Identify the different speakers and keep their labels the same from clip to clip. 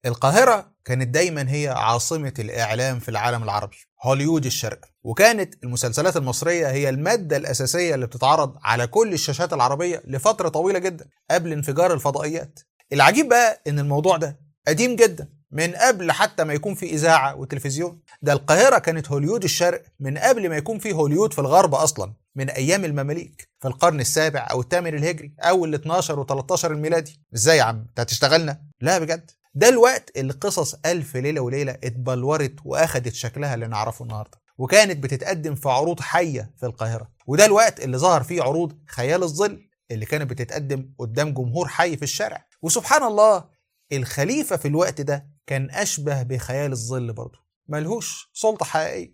Speaker 1: القاهرة كانت دايما هي عاصمة الإعلام في العالم العربي هوليود الشرق وكانت المسلسلات المصرية هي المادة الأساسية اللي بتتعرض على كل الشاشات العربية لفترة طويلة جدا قبل انفجار الفضائيات العجيب بقى إن الموضوع ده قديم جدا من قبل حتى ما يكون في إذاعة وتلفزيون ده القاهرة كانت هوليود الشرق من قبل ما يكون في هوليود في الغرب أصلا من أيام المماليك في القرن السابع أو الثامن الهجري أو ال 12 و13 الميلادي إزاي يا عم أنت هتشتغلنا؟ لا بجد ده الوقت اللي قصص ألف ليلة وليلة اتبلورت وأخدت شكلها اللي نعرفه النهاردة وكانت بتتقدم في عروض حية في القاهرة وده الوقت اللي ظهر فيه عروض خيال الظل اللي كانت بتتقدم قدام جمهور حي في الشارع وسبحان الله الخليفة في الوقت ده كان أشبه بخيال الظل برضه ملهوش سلطة حقيقية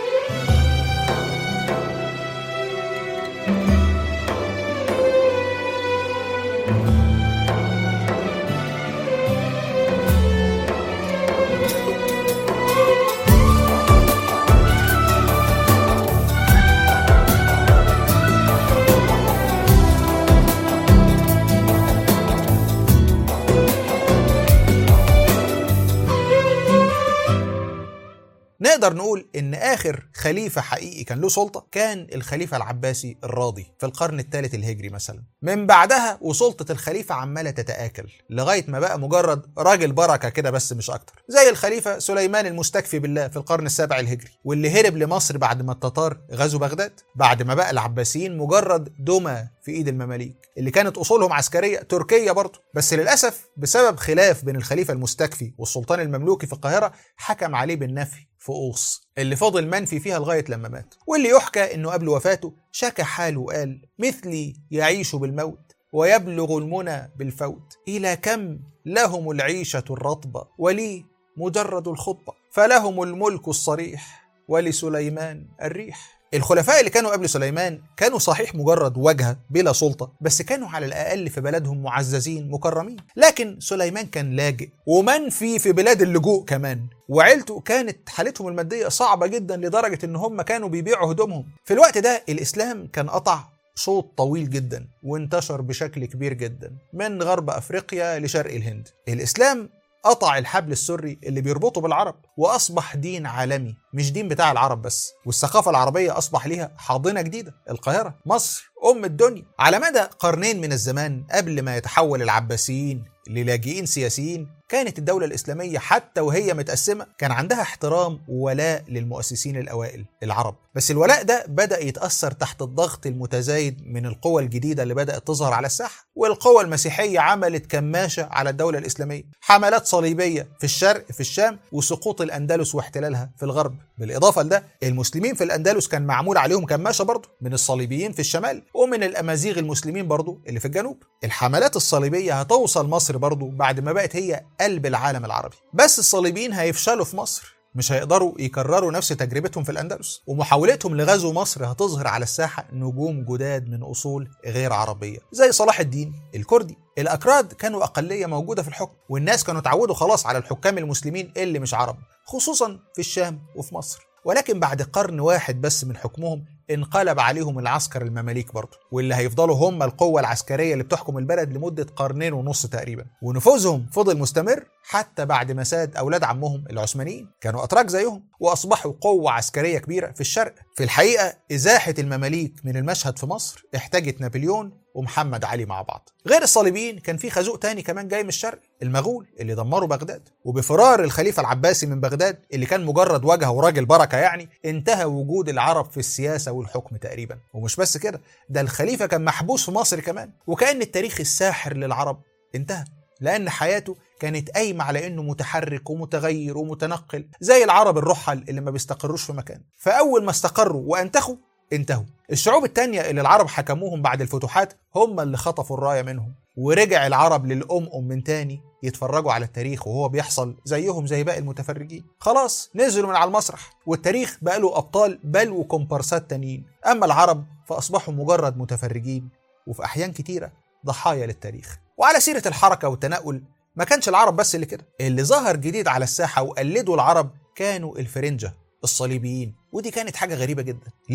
Speaker 1: نقدر نقول ان اخر خليفه حقيقي كان له سلطه كان الخليفه العباسي الراضي في القرن الثالث الهجري مثلا من بعدها وسلطه الخليفه عماله تتاكل لغايه ما بقى مجرد راجل بركه كده بس مش اكتر زي الخليفه سليمان المستكفي بالله في القرن السابع الهجري واللي هرب لمصر بعد ما التتار غزوا بغداد بعد ما بقى العباسيين مجرد دمى في ايد المماليك اللي كانت اصولهم عسكريه تركيه برضه بس للاسف بسبب خلاف بين الخليفه المستكفي والسلطان المملوكي في القاهره حكم عليه بالنفي في قوس اللي فضل منفي فيها لغايه لما مات واللي يحكى انه قبل وفاته شكى حاله وقال مثلي يعيش بالموت ويبلغ المنى بالفوت الى كم لهم العيشه الرطبه ولي مجرد الخطبه فلهم الملك الصريح ولسليمان الريح الخلفاء اللي كانوا قبل سليمان كانوا صحيح مجرد واجهه بلا سلطه بس كانوا على الاقل في بلدهم معززين مكرمين لكن سليمان كان لاجئ ومنفي في بلاد اللجوء كمان وعيلته كانت حالتهم الماديه صعبه جدا لدرجه ان هم كانوا بيبيعوا هدومهم في الوقت ده الاسلام كان قطع شوط طويل جدا وانتشر بشكل كبير جدا من غرب افريقيا لشرق الهند الاسلام قطع الحبل السري اللي بيربطه بالعرب واصبح دين عالمي مش دين بتاع العرب بس والثقافه العربيه اصبح ليها حاضنه جديده القاهره مصر ام الدنيا على مدى قرنين من الزمان قبل ما يتحول العباسيين للاجئين سياسيين كانت الدولة الإسلامية حتى وهي متقسمة كان عندها احترام وولاء للمؤسسين الأوائل العرب بس الولاء ده بدأ يتأثر تحت الضغط المتزايد من القوى الجديدة اللي بدأت تظهر على الساحة والقوى المسيحية عملت كماشة على الدولة الإسلامية حملات صليبية في الشرق في الشام وسقوط الأندلس واحتلالها في الغرب بالإضافة لده المسلمين في الأندلس كان معمول عليهم كماشة برضه من الصليبيين في الشمال ومن الأمازيغ المسلمين برضه اللي في الجنوب الحملات الصليبية هتوصل مصر برضه بعد ما بقت هي قلب العالم العربي بس الصليبيين هيفشلوا في مصر مش هيقدروا يكرروا نفس تجربتهم في الأندلس ومحاولتهم لغزو مصر هتظهر على الساحة نجوم جداد من أصول غير عربية زي صلاح الدين الكردي الأكراد كانوا أقلية موجودة في الحكم والناس كانوا اتعودوا خلاص على الحكام المسلمين اللي مش عرب خصوصا في الشام وفي مصر ولكن بعد قرن واحد بس من حكمهم انقلب عليهم العسكر المماليك برضه واللي هيفضلوا هم القوة العسكرية اللي بتحكم البلد لمدة قرنين ونص تقريبا ونفوذهم فضل مستمر حتى بعد ما ساد أولاد عمهم العثمانيين كانوا أتراك زيهم وأصبحوا قوة عسكرية كبيرة في الشرق في الحقيقة إزاحة المماليك من المشهد في مصر احتاجت نابليون ومحمد علي مع بعض غير الصليبيين كان في خازوق تاني كمان جاي من الشرق المغول اللي دمروا بغداد وبفرار الخليفة العباسي من بغداد اللي كان مجرد واجهة وراجل بركة يعني انتهى وجود العرب في السياسة والحكم تقريبا ومش بس كده ده الخليفة كان محبوس في مصر كمان وكأن التاريخ الساحر للعرب انتهى لأن حياته كانت قايمة على إنه متحرك ومتغير ومتنقل زي العرب الرحل اللي ما بيستقروش في مكان فأول ما استقروا وأنتخوا انتهوا الشعوب التانية اللي العرب حكموهم بعد الفتوحات هم اللي خطفوا الراية منهم ورجع العرب للأم أم من تاني يتفرجوا على التاريخ وهو بيحصل زيهم زي باقي المتفرجين خلاص نزلوا من على المسرح والتاريخ بقى له أبطال بل وكومبارسات تانيين أما العرب فأصبحوا مجرد متفرجين وفي أحيان كتيرة ضحايا للتاريخ وعلى سيرة الحركة والتنقل ما كانش العرب بس اللي كده اللي ظهر جديد على الساحة وقلدوا العرب كانوا الفرنجة الصليبيين ودي كانت حاجة غريبة جدا ليه؟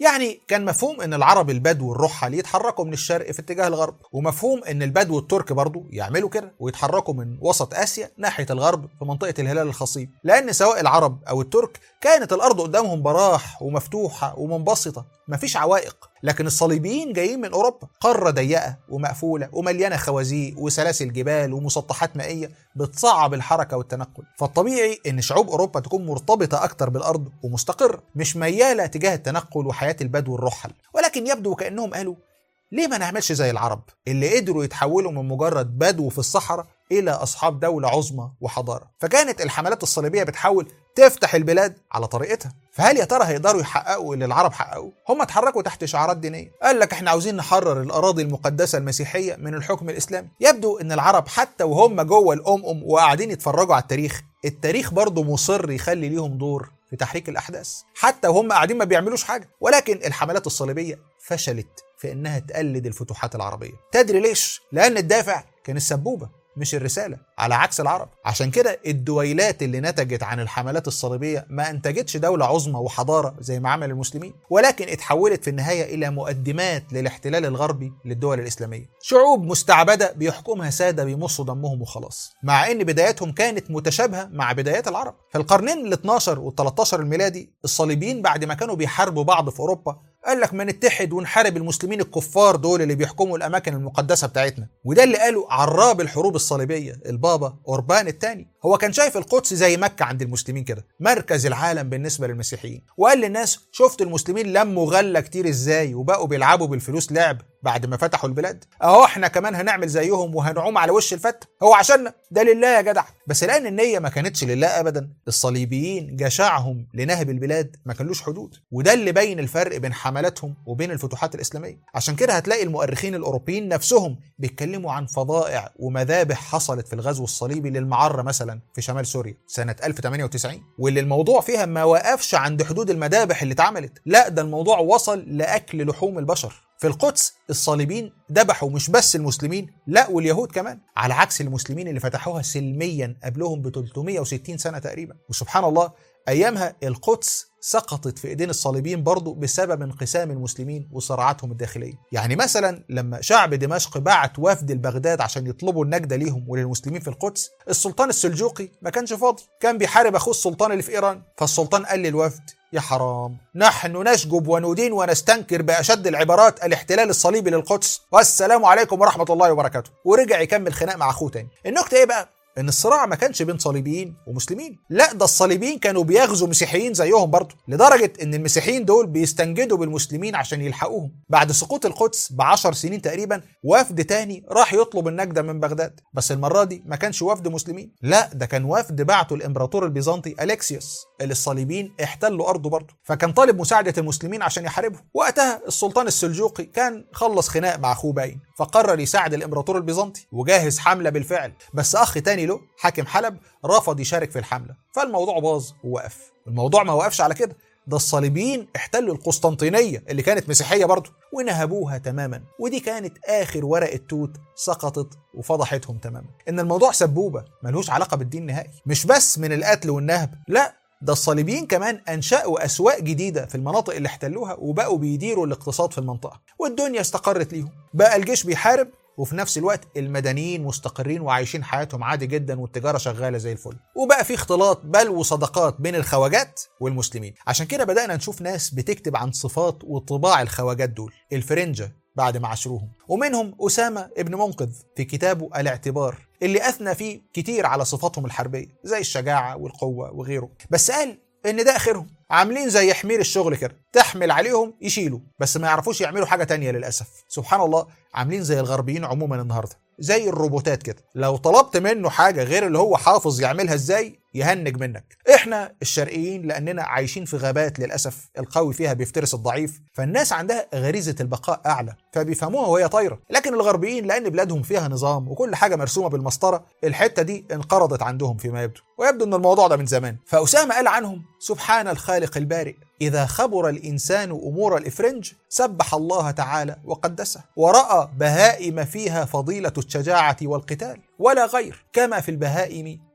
Speaker 1: يعني كان مفهوم ان العرب البدو الرحل يتحركوا من الشرق في اتجاه الغرب ومفهوم ان البدو الترك برضو يعملوا كده ويتحركوا من وسط اسيا ناحيه الغرب في منطقه الهلال الخصيب لان سواء العرب او الترك كانت الارض قدامهم براح ومفتوحه ومنبسطه مفيش عوائق لكن الصليبيين جايين من اوروبا قاره ضيقه ومقفوله ومليانه خوازيق وسلاسل جبال ومسطحات مائيه بتصعب الحركه والتنقل فالطبيعي ان شعوب اوروبا تكون مرتبطه اكتر بالارض ومستقره مش مياله تجاه التنقل وحياه البدو الرحل ولكن يبدو كانهم قالوا ليه ما نعملش زي العرب اللي قدروا يتحولوا من مجرد بدو في الصحراء الى اصحاب دوله عظمى وحضاره فكانت الحملات الصليبيه بتحاول تفتح البلاد على طريقتها فهل يا ترى هيقدروا يحققوا اللي العرب حققوه هم اتحركوا تحت شعارات دينيه قال لك احنا عاوزين نحرر الاراضي المقدسه المسيحيه من الحكم الاسلامي يبدو ان العرب حتى وهم جوه الام ام وقاعدين يتفرجوا على التاريخ التاريخ برضه مصر يخلي ليهم دور في تحريك الاحداث حتى وهم قاعدين ما بيعملوش حاجه ولكن الحملات الصليبيه فشلت في انها تقلد الفتوحات العربيه تدري ليش لان الدافع كان السبوبه مش الرساله على عكس العرب عشان كده الدويلات اللي نتجت عن الحملات الصليبيه ما انتجتش دوله عظمى وحضاره زي ما عمل المسلمين ولكن اتحولت في النهايه الى مقدمات للاحتلال الغربي للدول الاسلاميه شعوب مستعبده بيحكمها ساده بيمصوا دمهم وخلاص مع ان بداياتهم كانت متشابهه مع بدايات العرب في القرنين ال12 وال13 الميلادي الصليبيين بعد ما كانوا بيحاربوا بعض في اوروبا قال لك ما نتحد ونحارب المسلمين الكفار دول اللي بيحكموا الاماكن المقدسه بتاعتنا وده اللي قاله عراب الحروب الصليبيه البابا اوربان الثاني هو كان شايف القدس زي مكه عند المسلمين كده مركز العالم بالنسبه للمسيحيين وقال للناس شفت المسلمين لموا غله كتير ازاي وبقوا بيلعبوا بالفلوس لعب بعد ما فتحوا البلاد اهو احنا كمان هنعمل زيهم وهنعوم على وش الفتة هو عشاننا ده لله يا جدع بس لان النيه ما كانتش لله ابدا الصليبيين جشعهم لنهب البلاد ما كانلوش حدود وده اللي بين الفرق بين حملاتهم وبين الفتوحات الاسلاميه عشان كده هتلاقي المؤرخين الاوروبيين نفسهم بيتكلموا عن فظائع ومذابح حصلت في الغزو الصليبي للمعره مثلا في شمال سوريا سنه 1098 واللي الموضوع فيها ما وقفش عند حدود المذابح اللي اتعملت لا ده الموضوع وصل لاكل لحوم البشر في القدس الصليبين ذبحوا مش بس المسلمين لا واليهود كمان على عكس المسلمين اللي فتحوها سلميا قبلهم ب 360 سنه تقريبا وسبحان الله ايامها القدس سقطت في ايدين الصليبيين برضه بسبب انقسام المسلمين وصراعاتهم الداخليه يعني مثلا لما شعب دمشق بعت وفد لبغداد عشان يطلبوا النجده ليهم وللمسلمين في القدس السلطان السلجوقي ما كانش فاضي كان بيحارب اخوه السلطان اللي في ايران فالسلطان قال للوفد يا حرام نحن نشجب وندين ونستنكر بأشد العبارات الاحتلال الصليبي للقدس والسلام عليكم ورحمة الله وبركاته ورجع يكمل خناق مع أخوه تاني النكتة إيه بقى؟ ان الصراع ما كانش بين صليبيين ومسلمين لا ده الصليبيين كانوا بيغزوا مسيحيين زيهم برضه لدرجه ان المسيحيين دول بيستنجدوا بالمسلمين عشان يلحقوهم بعد سقوط القدس بعشر سنين تقريبا وفد تاني راح يطلب النجده من بغداد بس المره دي ما كانش وفد مسلمين لا ده كان وفد بعته الامبراطور البيزنطي الكسيوس اللي الصليبيين احتلوا ارضه برضه فكان طالب مساعده المسلمين عشان يحاربهم وقتها السلطان السلجوقي كان خلص خناق مع اخوه باين فقرر يساعد الامبراطور البيزنطي وجهز حمله بالفعل بس اخ تاني له حاكم حلب رفض يشارك في الحمله فالموضوع باظ ووقف الموضوع ما وقفش على كده ده الصليبيين احتلوا القسطنطينيه اللي كانت مسيحيه برضه ونهبوها تماما ودي كانت اخر ورقه توت سقطت وفضحتهم تماما ان الموضوع سبوبه ملوش علاقه بالدين نهائي مش بس من القتل والنهب لا ده الصليبيين كمان انشأوا اسواق جديده في المناطق اللي احتلوها وبقوا بيديروا الاقتصاد في المنطقه والدنيا استقرت ليهم بقى الجيش بيحارب وفي نفس الوقت المدنيين مستقرين وعايشين حياتهم عادي جدا والتجاره شغاله زي الفل وبقى في اختلاط بل وصداقات بين الخواجات والمسلمين عشان كده بدانا نشوف ناس بتكتب عن صفات وطباع الخواجات دول الفرنجه بعد ما عاشروهم ومنهم أسامة ابن منقذ في كتابه الاعتبار اللي أثنى فيه كتير على صفاتهم الحربية زي الشجاعة والقوة وغيره بس قال إن ده آخرهم عاملين زي حمير الشغل كده تحمل عليهم يشيلوا بس ما يعرفوش يعملوا حاجة تانية للأسف سبحان الله عاملين زي الغربيين عموما النهاردة زي الروبوتات كده لو طلبت منه حاجة غير اللي هو حافظ يعملها ازاي يهنج منك احنا الشرقيين لاننا عايشين في غابات للاسف القوي فيها بيفترس الضعيف فالناس عندها غريزه البقاء اعلى فبيفهموها وهي طايره لكن الغربيين لان بلادهم فيها نظام وكل حاجه مرسومه بالمسطره الحته دي انقرضت عندهم فيما يبدو ويبدو ان الموضوع ده من زمان فاسامه قال عنهم سبحان الخالق البارئ إذا خبر الإنسان أمور الإفرنج سبح الله تعالى وقدسه ورأى بهائم فيها فضيلة الشجاعة والقتال ولا غير كما في البهائم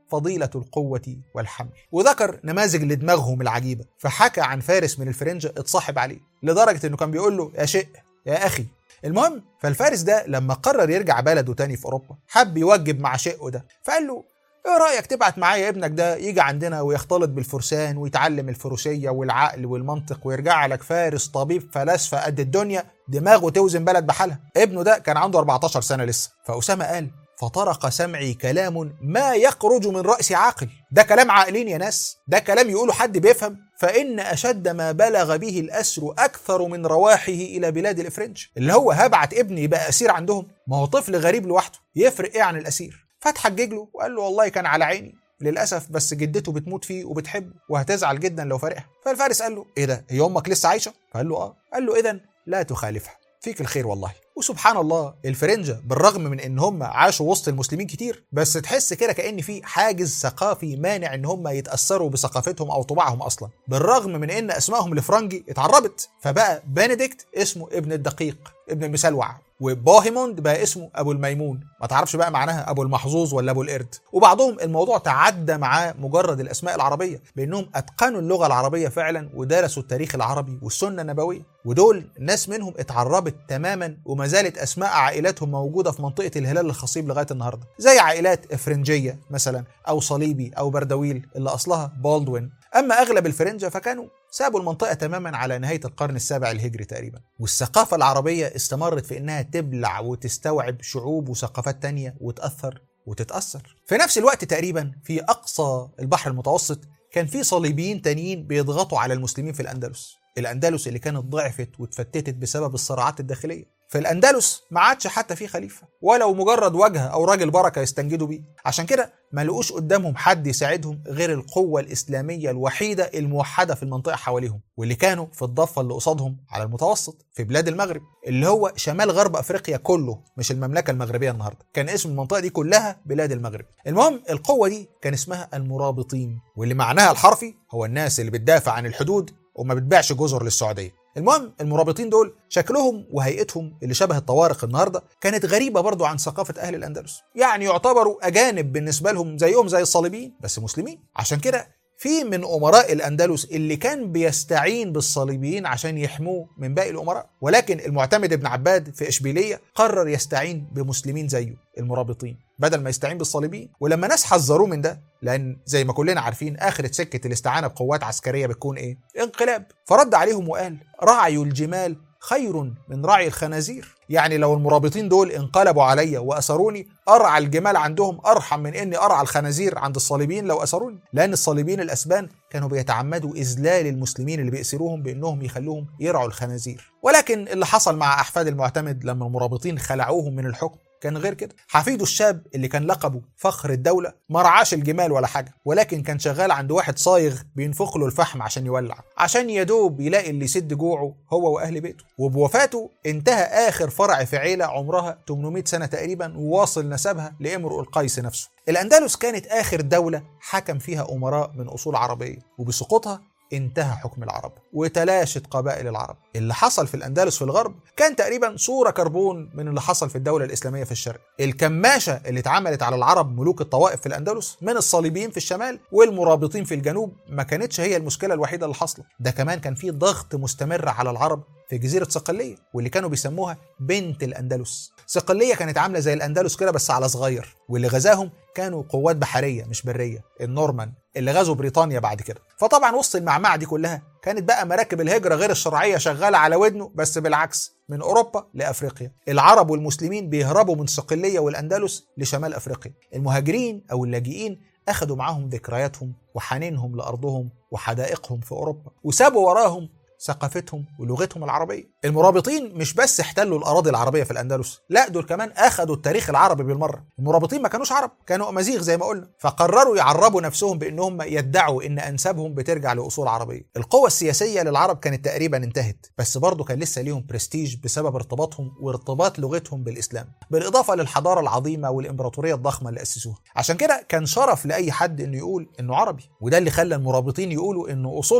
Speaker 1: فضيلة القوة والحمل وذكر نماذج لدماغهم العجيبة فحكى عن فارس من الفرنجة اتصاحب عليه لدرجة انه كان بيقول له يا شيء يا اخي المهم فالفارس ده لما قرر يرجع بلده تاني في اوروبا حب يوجب مع شقه ده فقال له ايه رايك تبعت معايا ابنك ده يجي عندنا ويختلط بالفرسان ويتعلم الفروسيه والعقل والمنطق ويرجع لك فارس طبيب فلاسفه قد الدنيا دماغه توزن بلد بحالها ابنه ده كان عنده 14 سنه لسه فاسامه قال فطرق سمعي كلام ما يخرج من رأس عاقل ده كلام عاقلين يا ناس ده كلام يقوله حد بيفهم فإن أشد ما بلغ به الأسر أكثر من رواحه إلى بلاد الإفرنج اللي هو هبعت ابني يبقى أسير عندهم ما هو طفل غريب لوحده يفرق إيه عن الأسير فتحجج له وقال له والله كان على عيني للاسف بس جدته بتموت فيه وبتحبه وهتزعل جدا لو فارقها فالفارس قال له ايه ده هي امك لسه عايشه فقال له اه قال له اذا لا تخالفها فيك الخير والله وسبحان الله الفرنجة بالرغم من ان هم عاشوا وسط المسلمين كتير بس تحس كده كأن في حاجز ثقافي مانع ان هم يتأثروا بثقافتهم او طباعهم اصلا بالرغم من ان اسمائهم الفرنجي اتعربت فبقى بنديكت اسمه ابن الدقيق ابن المسلوع وباهيموند بقى اسمه ابو الميمون ما تعرفش بقى معناها ابو المحظوظ ولا ابو القرد وبعضهم الموضوع تعدى معاه مجرد الاسماء العربيه بانهم اتقنوا اللغه العربيه فعلا ودرسوا التاريخ العربي والسنه النبويه ودول ناس منهم اتعربت تماما وما زالت اسماء عائلاتهم موجوده في منطقه الهلال الخصيب لغايه النهارده زي عائلات افرنجيه مثلا او صليبي او بردويل اللي اصلها بالدوين اما اغلب الفرنجه فكانوا سابوا المنطقة تماما على نهاية القرن السابع الهجري تقريبا والثقافة العربية استمرت في انها تبلع وتستوعب شعوب وثقافات تانية وتأثر وتتأثر في نفس الوقت تقريبا في أقصى البحر المتوسط كان في صليبيين تانيين بيضغطوا على المسلمين في الأندلس الأندلس اللي كانت ضعفت واتفتتت بسبب الصراعات الداخلية في الأندلس ما عادش حتى في خليفة ولو مجرد وجهة أو راجل بركة يستنجدوا بيه عشان كده ما لقوش قدامهم حد يساعدهم غير القوة الإسلامية الوحيدة الموحدة في المنطقة حواليهم واللي كانوا في الضفة اللي قصادهم على المتوسط في بلاد المغرب اللي هو شمال غرب أفريقيا كله مش المملكة المغربية النهاردة كان اسم المنطقة دي كلها بلاد المغرب المهم القوة دي كان اسمها المرابطين واللي معناها الحرفي هو الناس اللي بتدافع عن الحدود وما بتبيعش جزر للسعودية المهم المرابطين دول شكلهم وهيئتهم اللي شبه الطوارق النهارده كانت غريبه برضو عن ثقافه اهل الاندلس يعني يعتبروا اجانب بالنسبه لهم زيهم زي الصليبيين بس مسلمين عشان كده في من امراء الاندلس اللي كان بيستعين بالصليبيين عشان يحموه من باقي الامراء ولكن المعتمد ابن عباد في اشبيليه قرر يستعين بمسلمين زيه المرابطين بدل ما يستعين بالصليبيين ولما ناس حذروه من ده لان زي ما كلنا عارفين اخره سكه الاستعانه بقوات عسكريه بتكون ايه انقلاب فرد عليهم وقال رعي الجمال خير من رعي الخنازير يعني لو المرابطين دول انقلبوا عليا واسروني ارعى الجمال عندهم ارحم من اني ارعى الخنازير عند الصليبيين لو اسروني لان الصليبيين الاسبان كانوا بيتعمدوا اذلال المسلمين اللي بيأسروهم بانهم يخلوهم يرعوا الخنازير ولكن اللي حصل مع احفاد المعتمد لما المرابطين خلعوهم من الحكم كان غير كده حفيده الشاب اللي كان لقبه فخر الدولة ما رعاش الجمال ولا حاجة ولكن كان شغال عند واحد صايغ بينفخ له الفحم عشان يولع عشان يدوب يلاقي اللي يسد جوعه هو وأهل بيته وبوفاته انتهى آخر فرع في عيلة عمرها 800 سنة تقريبا وواصل نسبها لامرؤ القيس نفسه الأندلس كانت آخر دولة حكم فيها أمراء من أصول عربية وبسقوطها انتهى حكم العرب وتلاشت قبائل العرب اللي حصل في الأندلس في الغرب كان تقريبا صورة كربون من اللي حصل في الدولة الإسلامية في الشرق الكماشة اللي اتعملت على العرب ملوك الطوائف في الأندلس من الصليبيين في الشمال والمرابطين في الجنوب ما كانتش هي المشكلة الوحيدة اللي حصلت ده كمان كان في ضغط مستمر على العرب في جزيرة صقلية واللي كانوا بيسموها بنت الأندلس صقلية كانت عاملة زي الأندلس كده بس على صغير واللي غزاهم كانوا قوات بحرية مش برية النورمان اللي غزوا بريطانيا بعد كده فطبعا وسط المعمعة دي كلها كانت بقى مراكب الهجرة غير الشرعية شغالة على ودنه بس بالعكس من أوروبا لأفريقيا العرب والمسلمين بيهربوا من صقلية والأندلس لشمال أفريقيا المهاجرين أو اللاجئين أخدوا معاهم ذكرياتهم وحنينهم لأرضهم وحدائقهم في أوروبا وسابوا وراهم ثقافتهم ولغتهم العربية المرابطين مش بس احتلوا الأراضي العربية في الأندلس لا دول كمان أخدوا التاريخ العربي بالمرة المرابطين ما كانوش عرب كانوا أمازيغ زي ما قلنا فقرروا يعربوا نفسهم بأنهم يدعوا أن أنسابهم بترجع لأصول عربية القوة السياسية للعرب كانت تقريبا انتهت بس برضه كان لسه ليهم برستيج بسبب ارتباطهم وارتباط لغتهم بالإسلام بالإضافة للحضارة العظيمة والإمبراطورية الضخمة اللي أسسوها عشان كده كان شرف لأي حد أنه يقول أنه عربي وده اللي خلى المرابطين يقولوا أنه أصولهم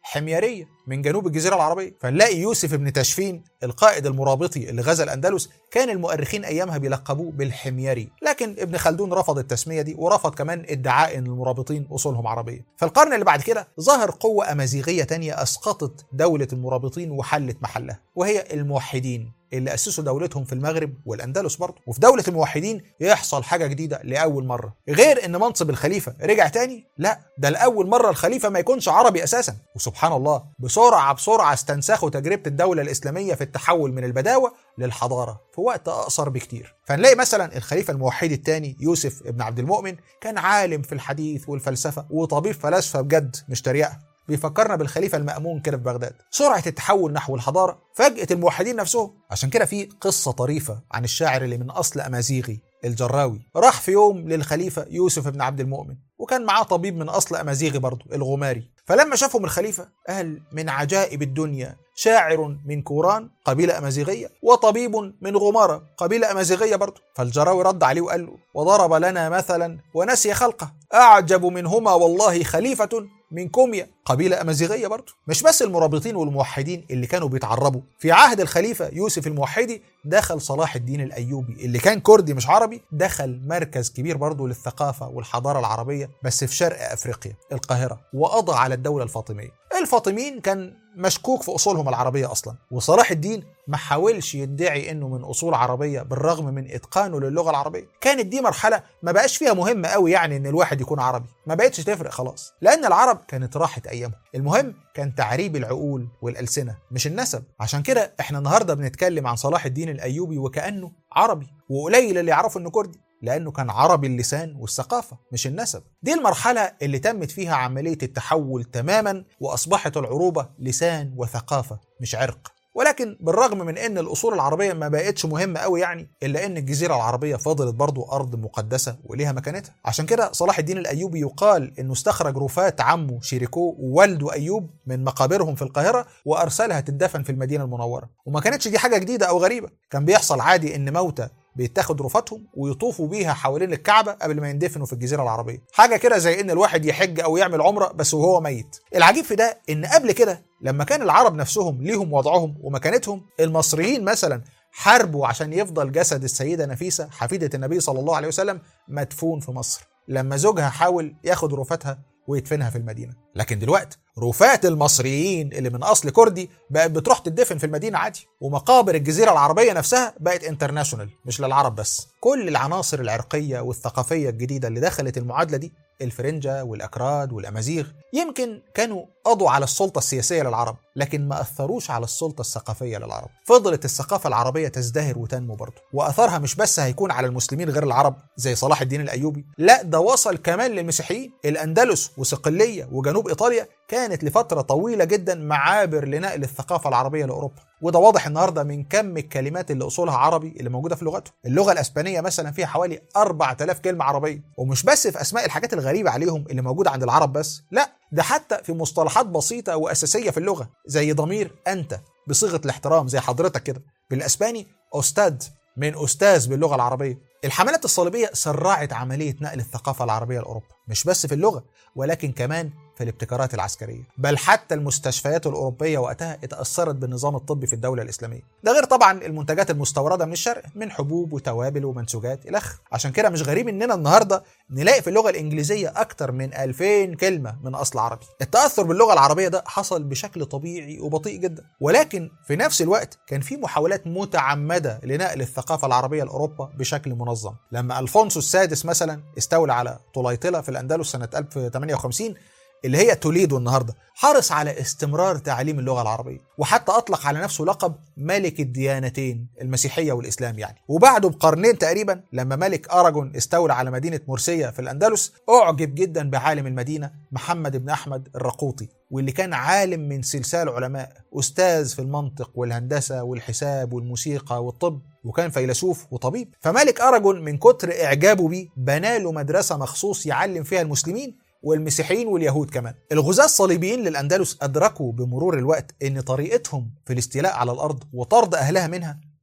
Speaker 1: حميريه من جنوب الجزيره العربيه فنلاقي يوسف بن تشفين القائد المرابطي اللي غزا الاندلس كان المؤرخين ايامها بيلقبوه بالحميري لكن ابن خلدون رفض التسميه دي ورفض كمان ادعاء ان المرابطين اصولهم عربيه في القرن اللي بعد كده ظهر قوه امازيغيه تانية اسقطت دوله المرابطين وحلت محلها وهي الموحدين اللي اسسوا دولتهم في المغرب والاندلس برضه وفي دوله الموحدين يحصل حاجه جديده لاول مره غير ان منصب الخليفه رجع تاني لا ده لاول مره الخليفه ما يكونش عربي اساسا وسبحان الله بسرعه بسرعه استنسخوا تجربه الدوله الاسلاميه في التحول من البداوه للحضاره في وقت اقصر بكتير فنلاقي مثلا الخليفه الموحد الثاني يوسف ابن عبد المؤمن كان عالم في الحديث والفلسفه وطبيب فلاسفه بجد مش تريقه بيفكرنا بالخليفه المأمون كده في بغداد سرعه التحول نحو الحضاره فاجأت الموحدين نفسهم عشان كده في قصه طريفه عن الشاعر اللي من اصل امازيغي الجراوي راح في يوم للخليفه يوسف بن عبد المؤمن وكان معاه طبيب من اصل امازيغي برضه الغماري فلما شافهم الخليفه قال من عجائب الدنيا شاعر من كوران قبيلة أمازيغية وطبيب من غمارة قبيلة أمازيغية برضه فالجراوي رد عليه وقال له وضرب لنا مثلا ونسي خلقه أعجب منهما والله خليفة من كوميا قبيلة أمازيغية برضه مش بس المرابطين والموحدين اللي كانوا بيتعربوا في عهد الخليفة يوسف الموحدي دخل صلاح الدين الأيوبي اللي كان كردي مش عربي دخل مركز كبير برضه للثقافة والحضارة العربية بس في شرق أفريقيا القاهرة وقضى على الدولة الفاطمية الفاطميين كان مشكوك في اصولهم العربيه اصلا وصلاح الدين ما حاولش يدعي انه من اصول عربيه بالرغم من اتقانه للغه العربيه كانت دي مرحله ما بقاش فيها مهمه قوي يعني ان الواحد يكون عربي ما بقتش تفرق خلاص لان العرب كانت راحت ايامهم المهم كان تعريب العقول والالسنه مش النسب عشان كده احنا النهارده بنتكلم عن صلاح الدين الايوبي وكانه عربي وقليل اللي يعرفوا انه كردي لانه كان عربي اللسان والثقافه مش النسب دي المرحله اللي تمت فيها عمليه التحول تماما واصبحت العروبه لسان وثقافه مش عرق ولكن بالرغم من ان الاصول العربيه ما بقتش مهمه قوي يعني الا ان الجزيره العربيه فضلت برضو ارض مقدسه وليها مكانتها عشان كده صلاح الدين الايوبي يقال انه استخرج رفات عمه شيريكو ووالده ايوب من مقابرهم في القاهره وارسلها تدفن في المدينه المنوره وما كانتش دي حاجه جديده او غريبه كان بيحصل عادي ان موتى بيتاخد رفاتهم ويطوفوا بيها حوالين الكعبة قبل ما يندفنوا في الجزيرة العربية حاجة كده زي ان الواحد يحج او يعمل عمرة بس وهو ميت العجيب في ده ان قبل كده لما كان العرب نفسهم ليهم وضعهم ومكانتهم المصريين مثلا حاربوا عشان يفضل جسد السيدة نفيسة حفيدة النبي صلى الله عليه وسلم مدفون في مصر لما زوجها حاول ياخد رفاتها ويدفنها في المدينة لكن دلوقتي رفات المصريين اللي من اصل كردي بقت بتروح تدفن في المدينه عادي ومقابر الجزيره العربيه نفسها بقت انترناشونال مش للعرب بس كل العناصر العرقيه والثقافيه الجديده اللي دخلت المعادله دي الفرنجة والأكراد والأمازيغ يمكن كانوا قضوا على السلطة السياسية للعرب لكن ما أثروش على السلطة الثقافية للعرب فضلت الثقافة العربية تزدهر وتنمو برضه وأثرها مش بس هيكون على المسلمين غير العرب زي صلاح الدين الأيوبي لا ده وصل كمان للمسيحيين الأندلس وصقلية وجنوب إيطاليا كانت لفترة طويلة جدا معابر لنقل الثقافة العربية لأوروبا وده واضح النهارده من كم الكلمات اللي اصولها عربي اللي موجوده في لغتهم اللغه الاسبانيه مثلا فيها حوالي 4000 كلمه عربيه ومش بس في اسماء الحاجات الغريبه عليهم اللي موجوده عند العرب بس لا ده حتى في مصطلحات بسيطه واساسيه في اللغه زي ضمير انت بصيغه الاحترام زي حضرتك كده بالاسباني استاذ من استاذ باللغه العربيه الحملات الصليبيه سرعت عمليه نقل الثقافه العربيه لاوروبا مش بس في اللغه ولكن كمان في الابتكارات العسكرية بل حتى المستشفيات الأوروبية وقتها اتأثرت بالنظام الطبي في الدولة الإسلامية ده غير طبعا المنتجات المستوردة من الشرق من حبوب وتوابل ومنسوجات إلخ عشان كده مش غريب إننا النهاردة نلاقي في اللغة الإنجليزية أكتر من 2000 كلمة من أصل عربي التأثر باللغة العربية ده حصل بشكل طبيعي وبطيء جدا ولكن في نفس الوقت كان في محاولات متعمدة لنقل الثقافة العربية لأوروبا بشكل منظم لما ألفونسو السادس مثلا استولى على طليطلة في الأندلس سنة 1058 اللي هي توليدو النهارده حرص على استمرار تعليم اللغه العربيه وحتى اطلق على نفسه لقب ملك الديانتين المسيحيه والاسلام يعني وبعده بقرنين تقريبا لما ملك اراجون استولى على مدينه مرسيه في الاندلس اعجب جدا بعالم المدينه محمد بن احمد الرقوطي واللي كان عالم من سلسال علماء استاذ في المنطق والهندسه والحساب والموسيقى والطب وكان فيلسوف وطبيب فملك اراجون من كتر اعجابه بيه بنى له مدرسه مخصوص يعلم فيها المسلمين والمسيحيين واليهود كمان الغزاة الصليبيين للأندلس أدركوا بمرور الوقت أن طريقتهم في الاستيلاء على الأرض وطرد أهلها منها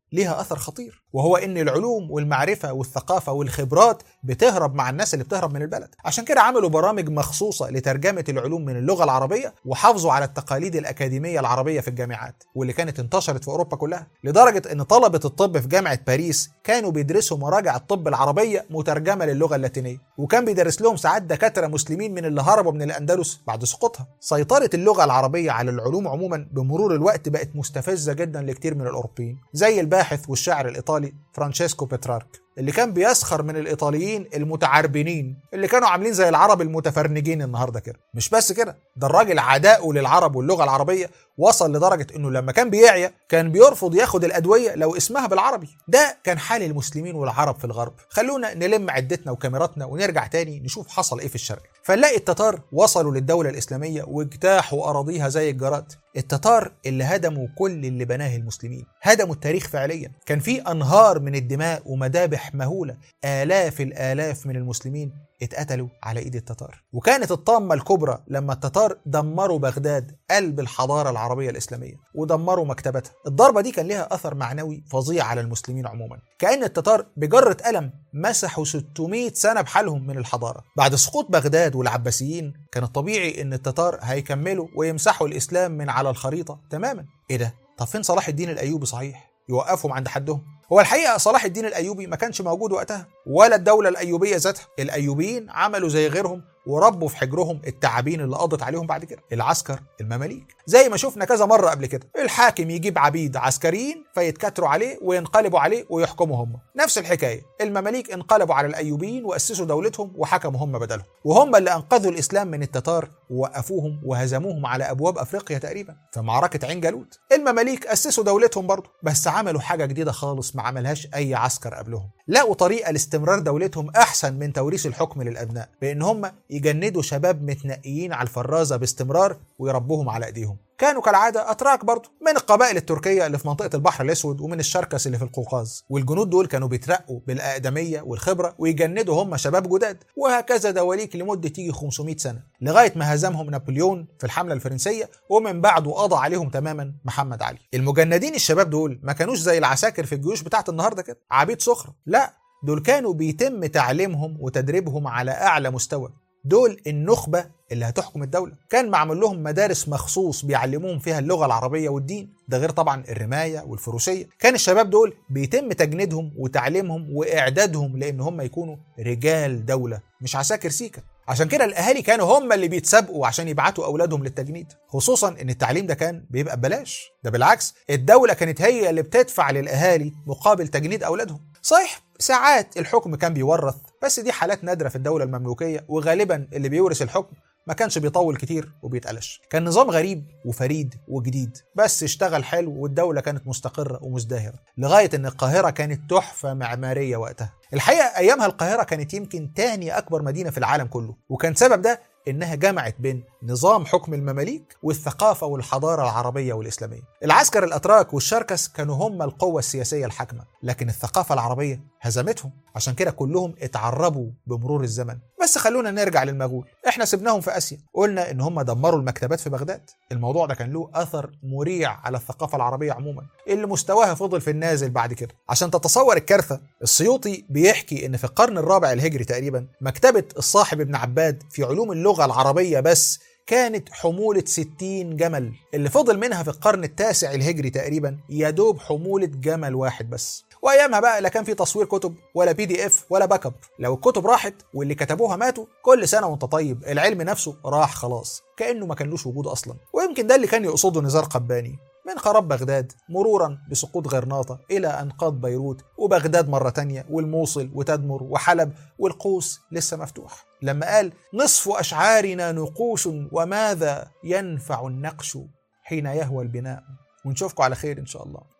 Speaker 1: ليها اثر خطير وهو ان العلوم والمعرفه والثقافه والخبرات بتهرب مع الناس اللي بتهرب من البلد عشان كده عملوا برامج مخصوصه لترجمه العلوم من اللغه العربيه وحافظوا على التقاليد الاكاديميه العربيه في الجامعات واللي كانت انتشرت في اوروبا كلها لدرجه ان طلبه الطب في جامعه باريس كانوا بيدرسوا مراجع الطب العربيه مترجمه للغه اللاتينيه وكان بيدرس لهم ساعات دكاتره مسلمين من اللي هربوا من الاندلس بعد سقوطها سيطره اللغه العربيه على العلوم عموما بمرور الوقت بقت مستفزه جدا لكتير من الاوروبيين زي الباحث والشاعر الايطالي فرانشيسكو بترارك اللي كان بيسخر من الايطاليين المتعربنين اللي كانوا عاملين زي العرب المتفرنجين النهارده كده مش بس كده ده الراجل عداؤه للعرب واللغه العربيه وصل لدرجه انه لما كان بيعيا كان بيرفض ياخد الادويه لو اسمها بالعربي ده كان حال المسلمين والعرب في الغرب خلونا نلم عدتنا وكاميراتنا ونرجع تاني نشوف حصل ايه في الشرق فنلاقي التتار وصلوا للدوله الاسلاميه واجتاحوا اراضيها زي الجراد التتار اللي هدموا كل اللي بناه المسلمين هدموا التاريخ فعليا كان في انهار من الدماء ومذابح مهوله الاف الالاف من المسلمين اتقتلوا على ايد التتار وكانت الطامه الكبرى لما التتار دمروا بغداد قلب الحضاره العربيه الاسلاميه ودمروا مكتبتها الضربه دي كان لها اثر معنوي فظيع على المسلمين عموما كان التتار بجره قلم مسحوا 600 سنه بحالهم من الحضاره بعد سقوط بغداد والعباسيين كان الطبيعي ان التتار هيكملوا ويمسحوا الاسلام من على الخريطه تماما ايه ده طب فين صلاح الدين الايوبي صحيح يوقفهم عند حدهم هو الحقيقه صلاح الدين الايوبي ما كانش موجود وقتها ولا الدوله الايوبيه ذاتها الايوبيين عملوا زي غيرهم وربوا في حجرهم التعابين اللي قضت عليهم بعد كده العسكر المماليك زي ما شفنا كذا مره قبل كده الحاكم يجيب عبيد عسكريين فيتكاتروا عليه وينقلبوا عليه ويحكموا هم نفس الحكايه المماليك انقلبوا على الايوبيين واسسوا دولتهم وحكموا هم بدلهم وهم اللي انقذوا الاسلام من التتار ووقفوهم وهزموهم على ابواب افريقيا تقريبا في معركه عين جالوت المماليك اسسوا دولتهم برضه بس عملوا حاجه جديده خالص ما عملهاش اي عسكر قبلهم لقوا طريقه لاستمرار دولتهم احسن من توريث الحكم للابناء بان هم يجندوا شباب متنقيين على الفرازه باستمرار ويربوهم على ايديهم كانوا كالعادة أتراك برضه من القبائل التركية اللي في منطقة البحر الأسود ومن الشركس اللي في القوقاز والجنود دول كانوا بيترقوا بالأقدمية والخبرة ويجندوا هم شباب جداد وهكذا دواليك لمدة يجي 500 سنة لغاية ما هزمهم نابليون في الحملة الفرنسية ومن بعده قضى عليهم تماما محمد علي المجندين الشباب دول ما كانوش زي العساكر في الجيوش بتاعت النهاردة كده عبيد سخرة لا دول كانوا بيتم تعليمهم وتدريبهم على أعلى مستوى دول النخبة اللي هتحكم الدولة كان معمول لهم مدارس مخصوص بيعلموهم فيها اللغة العربية والدين ده غير طبعا الرماية والفروسية كان الشباب دول بيتم تجنيدهم وتعليمهم وإعدادهم لأن هم يكونوا رجال دولة مش عساكر سيكا عشان كده الاهالي كانوا هم اللي بيتسابقوا عشان يبعتوا اولادهم للتجنيد خصوصا ان التعليم ده كان بيبقى ببلاش ده بالعكس الدوله كانت هي اللي بتدفع للاهالي مقابل تجنيد اولادهم صحيح ساعات الحكم كان بيورث بس دي حالات نادره في الدوله المملوكيه وغالبا اللي بيورث الحكم ما كانش بيطول كتير وبيتقلش كان نظام غريب وفريد وجديد بس اشتغل حلو والدولة كانت مستقرة ومزدهرة لغاية ان القاهرة كانت تحفة معمارية وقتها الحقيقة ايامها القاهرة كانت يمكن تاني اكبر مدينة في العالم كله وكان سبب ده انها جمعت بين نظام حكم المماليك والثقافه والحضاره العربيه والاسلاميه. العسكر الاتراك والشركس كانوا هم القوه السياسيه الحاكمه، لكن الثقافه العربيه هزمتهم، عشان كده كلهم اتعربوا بمرور الزمن. بس خلونا نرجع للمغول، احنا سبناهم في اسيا، قلنا ان هم دمروا المكتبات في بغداد. الموضوع ده كان له اثر مريع على الثقافه العربيه عموما، اللي مستواها فضل في النازل بعد كده. عشان تتصور الكارثه، السيوطي بيحكي ان في القرن الرابع الهجري تقريبا، مكتبه الصاحب ابن عباد في علوم اللغه العربيه بس كانت حمولة 60 جمل اللي فضل منها في القرن التاسع الهجري تقريبا يدوب حمولة جمل واحد بس وايامها بقى لا كان في تصوير كتب ولا بي دي اف ولا باك اب لو الكتب راحت واللي كتبوها ماتوا كل سنه وانت طيب العلم نفسه راح خلاص كانه ما كانلوش وجود اصلا ويمكن ده اللي كان يقصده نزار قباني من خراب بغداد مرورا بسقوط غرناطة إلى أنقاض بيروت وبغداد مرة تانية والموصل وتدمر وحلب والقوس لسه مفتوح لما قال نصف أشعارنا نقوش وماذا ينفع النقش حين يهوى البناء ونشوفكم على خير إن شاء الله